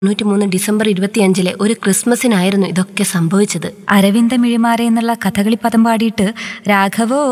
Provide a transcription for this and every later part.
തൊണ്ണൂറ്റിമൂന്ന് ഡിസംബർ ഇരുപത്തിയഞ്ചിലെ ഒരു ക്രിസ്മസിനായിരുന്നു ഇതൊക്കെ സംഭവിച്ചത് അരവിന്ദ മിഴിമാരെ എന്നുള്ള കഥകളി പദം പാടിയിട്ട് രാഘവോ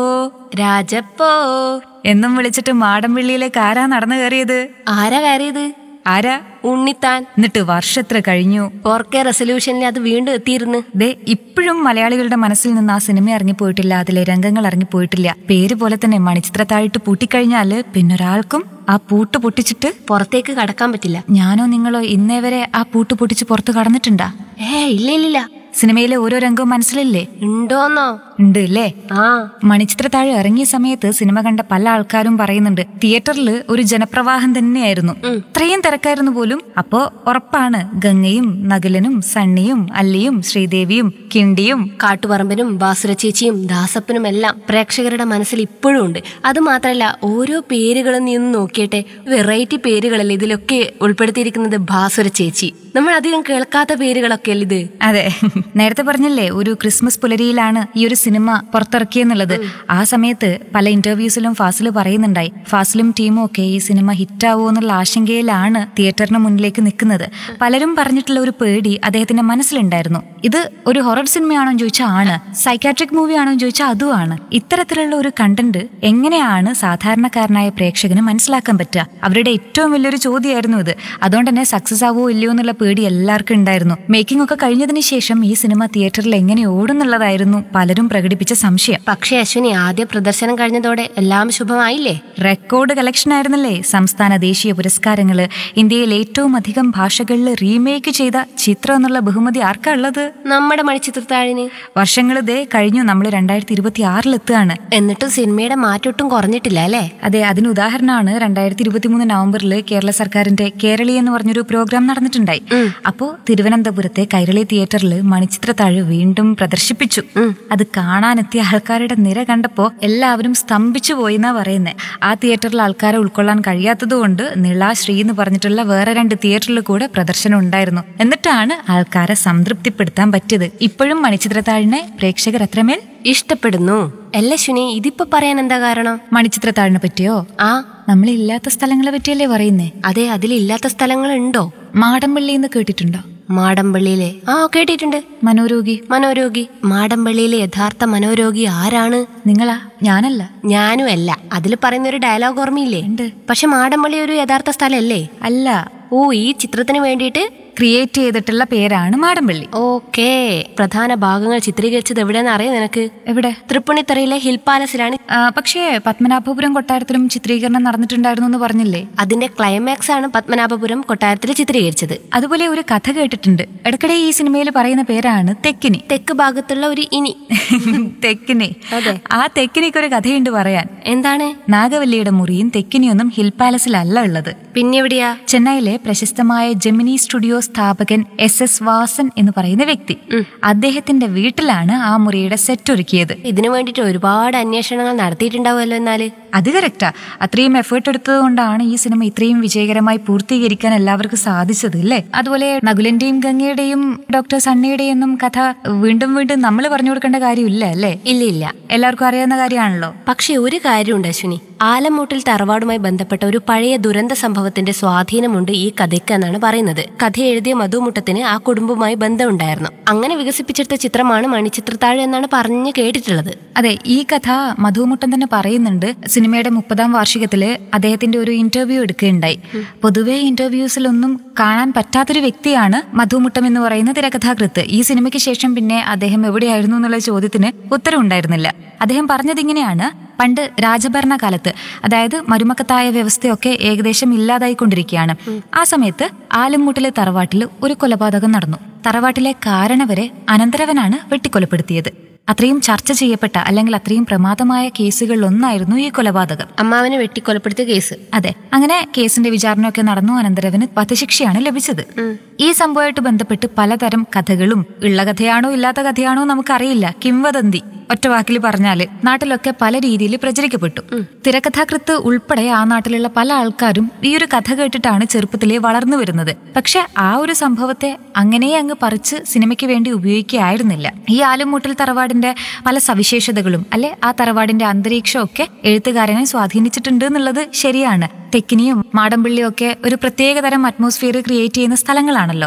രാജപ്പോ എന്നും വിളിച്ചിട്ട് മാടമ്പിള്ളിയിലേക്ക് ആരാ നടന്നു കയറിയത് ആരാ കയറിയത് ആരാ ഉണ്ണിത്താൻ എന്നിട്ട് വർഷത്ര കഴിഞ്ഞു ഫോർ കെ റെസൊല്യൂഷനിൽ അത് വീണ്ടും എത്തിയിരുന്നു ദേ ഇപ്പോഴും മലയാളികളുടെ മനസ്സിൽ നിന്ന് ആ സിനിമ ഇറങ്ങിപ്പോയിട്ടില്ല അതിലെ രംഗങ്ങൾ ഇറങ്ങിപ്പോയിട്ടില്ല പേര് പോലെ തന്നെ മണിച്ചിത്ര താഴിട്ട് പൂട്ടിക്കഴിഞ്ഞാല് പിന്നൊരാൾക്കും ആ പൂട്ട് പൊട്ടിച്ചിട്ട് പുറത്തേക്ക് കടക്കാൻ പറ്റില്ല ഞാനോ നിങ്ങളോ ഇന്നേ വരെ ആ പൂട്ട് പൊട്ടിച്ച് പുറത്ത് കടന്നിട്ടുണ്ടാ ഏ ഇല്ല ഇല്ലില്ല സിനിമയിലെ ഓരോ രംഗവും മനസ്സിലില്ലേ ഉണ്ടോന്നോ ഉണ്ട് അല്ലേ ആ മണിച്ചിത്ര താഴ് ഇറങ്ങിയ സമയത്ത് സിനിമ കണ്ട പല ആൾക്കാരും പറയുന്നുണ്ട് തിയേറ്ററിൽ ഒരു ജനപ്രവാഹം തന്നെയായിരുന്നു ഇത്രയും തിരക്കായിരുന്നു പോലും അപ്പോ ഉറപ്പാണ് ഗംഗയും നകുലനും സണ്ണിയും അല്ലിയും ശ്രീദേവിയും കിണ്ടിയും കാട്ടുപറമ്പനും ബാസുര ചേച്ചിയും ദാസപ്പനും എല്ലാം പ്രേക്ഷകരുടെ മനസ്സിൽ ഇപ്പോഴും ഉണ്ട് അത് മാത്രമല്ല ഓരോ പേരുകളും നീ ഒന്ന് നോക്കിയട്ടെ വെറൈറ്റി പേരുകളല്ലേ ഇതിലൊക്കെ ഉൾപ്പെടുത്തിയിരിക്കുന്നത് ബാസുര ചേച്ചി നമ്മൾ അധികം കേൾക്കാത്ത പേരുകളൊക്കെ അല്ലേ ഇത് അതെ നേരത്തെ പറഞ്ഞില്ലേ ഒരു ക്രിസ്മസ് പുലരിയിലാണ് ഈ ഒരു സിനിമ പുറത്തിറക്കിയെന്നുള്ളത് ആ സമയത്ത് പല ഇന്റർവ്യൂസിലും ഫാസിൽ പറയുന്നുണ്ടായി ഫാസിലും ടീമും ഒക്കെ ഈ സിനിമ ഹിറ്റാവോ എന്നുള്ള ആശങ്കയിലാണ് തിയേറ്ററിന് മുന്നിലേക്ക് നിൽക്കുന്നത് പലരും പറഞ്ഞിട്ടുള്ള ഒരു പേടി അദ്ദേഹത്തിന്റെ മനസ്സിലുണ്ടായിരുന്നു ഇത് ഒരു ഹൊറർ സിനിമയാണോ എന്ന് ചോദിച്ചാൽ ആണ് സൈക്കാട്രിക് മൂവി ആണോ എന്ന് ചോദിച്ചാൽ അതുമാണ് ഇത്തരത്തിലുള്ള ഒരു കണ്ടന്റ് എങ്ങനെയാണ് സാധാരണക്കാരനായ പ്രേക്ഷകന് മനസ്സിലാക്കാൻ പറ്റുക അവരുടെ ഏറ്റവും വലിയൊരു ചോദ്യമായിരുന്നു ഇത് അതുകൊണ്ട് തന്നെ സക്സസ് ആവോ ഇല്ലയോ എന്നുള്ള പേടി എല്ലാവർക്കും ഉണ്ടായിരുന്നു മേക്കിംഗ് ഒക്കെ കഴിഞ്ഞതിന് ശേഷം ഈ സിനിമ തിയേറ്ററിൽ എങ്ങനെ ഓടുന്നുള്ളതായിരുന്നു പലരും പ്രകടിപ്പിച്ച സംശയം പക്ഷേ അശ്വിനി ആദ്യ പ്രദർശനം കഴിഞ്ഞതോടെ എല്ലാം ശുഭമായില്ലേ റെക്കോർഡ് കളക്ഷൻ ആയിരുന്നല്ലേ സംസ്ഥാന ദേശീയ പുരസ്കാരങ്ങള് ഇന്ത്യയിൽ ഏറ്റവും അധികം ഭാഷകളിൽ റീമേക്ക് ചെയ്ത ചിത്രം എന്നുള്ള ബഹുമതി ആർക്കാ ഉള്ളത് നമ്മുടെ മണിച്ചിത്രത്താഴിന് വർഷങ്ങൾ ദേ കഴിഞ്ഞു നമ്മൾ രണ്ടായിരത്തി ഇരുപത്തി ആറിലെത്തുകയാണ് എന്നിട്ടും സിനിമയുടെ മാറ്റൊട്ടും കുറഞ്ഞിട്ടില്ല അല്ലേ അതെ അതിന് ഉദാഹരണമാണ് രണ്ടായിരത്തി ഇരുപത്തിമൂന്ന് നവംബറിൽ കേരള സർക്കാരിന്റെ കേരളി എന്ന് പറഞ്ഞൊരു പ്രോഗ്രാം നടന്നിട്ടുണ്ടായി അപ്പോ തിരുവനന്തപുരത്തെ കൈരളി തിയേറ്ററിൽ മണിച്ചിത്രത്താഴ് വീണ്ടും പ്രദർശിപ്പിച്ചു അത് കാണാനെത്തിയ ആൾക്കാരുടെ നിര കണ്ടപ്പോ എല്ലാവരും സ്തംഭിച്ചു പോയി എന്നാ പറയുന്നത് ആ തിയേറ്ററിൽ ആൾക്കാരെ ഉൾക്കൊള്ളാൻ കഴിയാത്തതുകൊണ്ട് നിള ശ്രീ എന്ന് പറഞ്ഞിട്ടുള്ള വേറെ രണ്ട് തിയേറ്ററിൽ കൂടെ പ്രദർശനം ഉണ്ടായിരുന്നു എന്നിട്ടാണ് ആൾക്കാരെ സംതൃപ്തിപ്പെടുത്താൻ പറ്റിയത് ഇപ്പോഴും മണിച്ചിത്രത്താഴിനെ പ്രേക്ഷകർ അത്രമേൽ ഇഷ്ടപ്പെടുന്നു അല്ല അശ്വിനി ഇതിപ്പോ പറയാൻ എന്താ കാരണം മണിച്ചിത്രത്താഴിനെ പറ്റിയോ ആ നമ്മളില്ലാത്ത സ്ഥലങ്ങളെ പറ്റിയല്ലേ പറയുന്നേ അതെ അതിലില്ലാത്ത സ്ഥലങ്ങളുണ്ടോ മാടമ്പള്ളി എന്ന് കേട്ടിട്ടുണ്ടോ മാടമ്പള്ളിയിലെ ആ കേട്ടിട്ടുണ്ട് മനോരോഗി മനോരോഗി മാടമ്പള്ളിയിലെ യഥാർത്ഥ മനോരോഗി ആരാണ് നിങ്ങളാ ഞാനല്ല ഞാനും അല്ല അതിൽ പറയുന്ന ഒരു ഡയലോഗ് ഓർമ്മയില്ലേ ഉണ്ട്. പക്ഷെ മാടമ്പള്ളി ഒരു യഥാർത്ഥ സ്ഥലല്ലേ അല്ല ഓ ഈ ചിത്രത്തിന് വേണ്ടിയിട്ട് ക്രിയേറ്റ് ചെയ്തിട്ടുള്ള പേരാണ് മാടമ്പള്ളി ഓക്കേ പ്രധാന ഭാഗങ്ങൾ ചിത്രീകരിച്ചത് എവിടെയെന്ന് അറിയാം നിനക്ക് എവിടെ തൃപ്പൂണിത്തറയിലെ ഹിൽ പാലസിലാണ് ആ, പക്ഷേ പത്മനാഭപുരം കൊട്ടാരത്തിലും ചിത്രീകരണം നടന്നിട്ടുണ്ടായിരുന്നു എന്ന് പറഞ്ഞില്ലേ അതിന്റെ ക്ലൈമാക്സ് ആണ് പത്മനാഭപുരം കൊട്ടാരത്തിൽ ചിത്രീകരിച്ചത് അതുപോലെ ഒരു കഥ കേട്ടിട്ടുണ്ട് ഇടയ്ക്കിടെ ഈ സിനിമയിൽ പറയുന്ന പേരാണ് തെക്കിനി തെക്ക് ഭാഗത്തുള്ള ഒരു ഇനി തെക്കിനി അതെ. ആ തെക്കിനിക്ക് ഒരു കഥയുണ്ട് പറയാൻ എന്താണ് നാഗവല്ലിയുടെ മുറിയും തെക്കിനിയൊന്നും ഹിൽ പാലസിലല്ല ഉള്ളത് പിന്നെ എവിടെയാ ചെന്നൈയിലെ പ്രശസ്തമായ ജെമിനി സ്റ്റുഡിയോ സ്ഥാപകൻ എസ് എസ് വാസൻ എന്ന് പറയുന്ന വ്യക്തി അദ്ദേഹത്തിന്റെ വീട്ടിലാണ് ആ മുറിയുടെ സെറ്റ് ഒരുക്കിയത് ഇതിനു വേണ്ടിയിട്ട് ഒരുപാട് അന്വേഷണങ്ങൾ നടത്തിയിട്ടുണ്ടാവുമല്ലോ എന്നാല് അത് കറക്റ്റാ അത്രയും എഫേർട്ട് എടുത്തത് കൊണ്ടാണ് ഈ സിനിമ ഇത്രയും വിജയകരമായി പൂർത്തീകരിക്കാൻ എല്ലാവർക്കും സാധിച്ചത് അല്ലേ അതുപോലെ നകുലന്റെയും ഗംഗയുടെയും ഡോക്ടർ സണ്ണിയുടെയും ഒന്നും കഥ വീണ്ടും വീണ്ടും നമ്മൾ പറഞ്ഞു കൊടുക്കേണ്ട കാര്യമില്ല അല്ലേ ഇല്ല ഇല്ല എല്ലാവർക്കും അറിയാവുന്ന കാര്യമാണല്ലോ പക്ഷെ ഒരു കാര്യമുണ്ട് അശ്വിനി ആലമൂട്ടിൽ തറവാടുമായി ബന്ധപ്പെട്ട ഒരു പഴയ ദുരന്ത സംഭവത്തിന്റെ സ്വാധീനമുണ്ട് ഈ കഥയ്ക്ക് എന്നാണ് പറയുന്നത് കഥ എഴുതിയ മധുമുട്ടത്തിന് ആ കുടുംബവുമായി ബന്ധമുണ്ടായിരുന്നു അങ്ങനെ വികസിപ്പിച്ചെടുത്ത ചിത്രമാണ് മണിച്ചിത്രത്താഴ് എന്നാണ് പറഞ്ഞു കേട്ടിട്ടുള്ളത് അതെ ഈ കഥ മധുമുട്ടൻ തന്നെ പറയുന്നുണ്ട് സിനിമയുടെ മുപ്പതാം വാർഷികത്തില് അദ്ദേഹത്തിന്റെ ഒരു ഇന്റർവ്യൂ എടുക്കുകയുണ്ടായി പൊതുവെ ഇന്റർവ്യൂസിലൊന്നും കാണാൻ പറ്റാത്തൊരു വ്യക്തിയാണ് മധുമുട്ടം എന്ന് പറയുന്ന തിരക്കഥാകൃത്ത് ഈ സിനിമയ്ക്ക് ശേഷം പിന്നെ അദ്ദേഹം എവിടെയായിരുന്നു എന്നുള്ള ചോദ്യത്തിന് ഉത്തരവുണ്ടായിരുന്നില്ല അദ്ദേഹം പറഞ്ഞത് ഇങ്ങനെയാണ് പണ്ട് രാജഭരണകാലത്ത് അതായത് മരുമക്കത്തായ വ്യവസ്ഥയൊക്കെ ഏകദേശം ഇല്ലാതായിക്കൊണ്ടിരിക്കുകയാണ് ആ സമയത്ത് ആലുംമൂട്ടിലെ തറവാട്ടിൽ ഒരു കൊലപാതകം നടന്നു തറവാട്ടിലെ കാരണവരെ അനന്തരവനാണ് വെട്ടിക്കൊലപ്പെടുത്തിയത് അത്രയും ചർച്ച ചെയ്യപ്പെട്ട അല്ലെങ്കിൽ അത്രയും പ്രമാദമായ കേസുകളിൽ ഒന്നായിരുന്നു ഈ കൊലപാതകം അമ്മാവനെ വെട്ടിക്കൊലപ്പെടുത്തിയ കേസ് അതെ അങ്ങനെ കേസിന്റെ വിചാരണയൊക്കെ നടന്നു അനന്തരവന് വധശിക്ഷയാണ് ലഭിച്ചത് ഈ സംഭവമായിട്ട് ബന്ധപ്പെട്ട് പലതരം കഥകളും ഉള്ള കഥയാണോ ഇല്ലാത്ത കഥയാണോ നമുക്കറിയില്ല കിംവദന്തി ഒറ്റ വാക്കിൽ പറഞ്ഞാല് നാട്ടിലൊക്കെ പല രീതിയിൽ പ്രചരിക്കപ്പെട്ടു തിരക്കഥാകൃത്ത് ഉൾപ്പെടെ ആ നാട്ടിലുള്ള പല ആൾക്കാരും ഈ ഒരു കഥ കേട്ടിട്ടാണ് ചെറുപ്പത്തിലേ വളർന്നു വരുന്നത് പക്ഷെ ആ ഒരു സംഭവത്തെ അങ്ങനെ അങ്ങ് പറിച്ച് സിനിമയ്ക്ക് വേണ്ടി ഉപയോഗിക്കുകയായിരുന്നില്ല ഈ ആലുമൂട്ടിൽ തറവാടിന്റെ പല സവിശേഷതകളും അല്ലെ ആ തറവാടിന്റെ അന്തരീക്ഷം ഒക്കെ എഴുത്തുകാരനെ സ്വാധീനിച്ചിട്ടുണ്ട് എന്നുള്ളത് ശരിയാണ് തെക്കിനിയും മാടമ്പിള്ളിയും ഒക്കെ ഒരു പ്രത്യേകതരം അറ്റ്മോസ്ഫിയർ ക്രിയേറ്റ് ചെയ്യുന്ന സ്ഥലങ്ങളാണല്ലോ